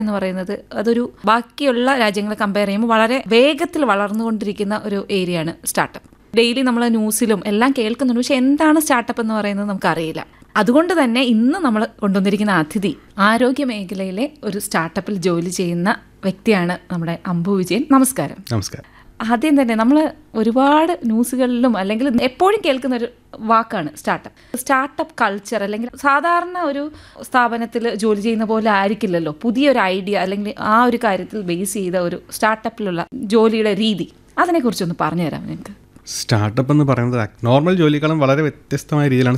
എന്ന് പറയുന്നത് അതൊരു ബാക്കിയുള്ള രാജ്യങ്ങളെ കമ്പയർ ചെയ്യുമ്പോൾ വളരെ വേഗത്തിൽ വളർന്നുകൊണ്ടിരിക്കുന്ന ഒരു ഏരിയയാണ് സ്റ്റാർട്ടപ്പ് ഡെയിലി നമ്മൾ ന്യൂസിലും എല്ലാം കേൾക്കുന്നുണ്ട് പക്ഷെ എന്താണ് സ്റ്റാർട്ടപ്പ് എന്ന് പറയുന്നത് നമുക്കറിയില്ല അതുകൊണ്ട് തന്നെ ഇന്ന് നമ്മൾ കൊണ്ടുവന്നിരിക്കുന്ന അതിഥി ആരോഗ്യ മേഖലയിലെ ഒരു സ്റ്റാർട്ടപ്പിൽ ജോലി ചെയ്യുന്ന വ്യക്തിയാണ് നമ്മുടെ അംബു വിജയൻ നമസ്കാരം നമസ്കാരം ആദ്യം തന്നെ നമ്മൾ ഒരുപാട് ന്യൂസുകളിലും അല്ലെങ്കിൽ എപ്പോഴും കേൾക്കുന്ന ഒരു വാക്കാണ് സ്റ്റാർട്ടപ്പ് സ്റ്റാർട്ടപ്പ് കൾച്ചർ അല്ലെങ്കിൽ സാധാരണ ഒരു സ്ഥാപനത്തിൽ ജോലി ചെയ്യുന്ന പോലെ ആയിരിക്കില്ലല്ലോ പുതിയൊരു ഐഡിയ അല്ലെങ്കിൽ ആ ഒരു കാര്യത്തിൽ ബേസ് ചെയ്ത ഒരു സ്റ്റാർട്ടപ്പിലുള്ള ജോലിയുടെ രീതി അതിനെക്കുറിച്ചൊന്ന് പറഞ്ഞു തരാം നിങ്ങൾക്ക് സ്റ്റാർട്ടപ്പ് എന്ന് പറയുന്നത് നോർമൽ ജോലിക്കാളും വളരെ വ്യത്യസ്തമായ രീതിയിലാണ്